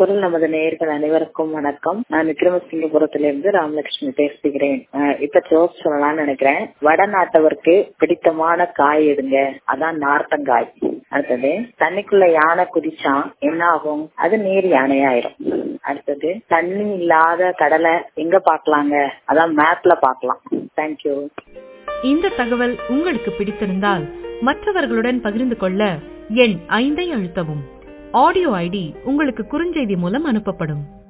குரல் நமது நேயர்கள் அனைவருக்கும் வணக்கம் நான் விக்ரமசிங்கபுரத்திலிருந்து ராமலட்சுமி பேசுகிறேன் அஹ் இப்ப ஜோக் சொல்லலாம்னு நினைக்கிறேன் வடநாட்டவருக்கு பிடித்தமான காய் எடுங்க அதான் நார்த்தங்காய் அடுத்தது தண்ணிக்குள்ள யானை குதிச்சான் என்ன ஆகும் அது நீர் யானையாயிரும் அடுத்தது தண்ணி இல்லாத கடலை எங்க பாக்கலாங்க அதான் மேப்ல பாக்கலாம் தேங்க்யூ இந்த தகவல் உங்களுக்கு பிடித்திருந்தால் மற்றவர்களுடன் பகிர்ந்து கொள்ள எண் ஐந்தை அழுத்தவும் ஆடியோ ஐடி உங்களுக்கு குறுஞ்செய்தி மூலம் அனுப்பப்படும்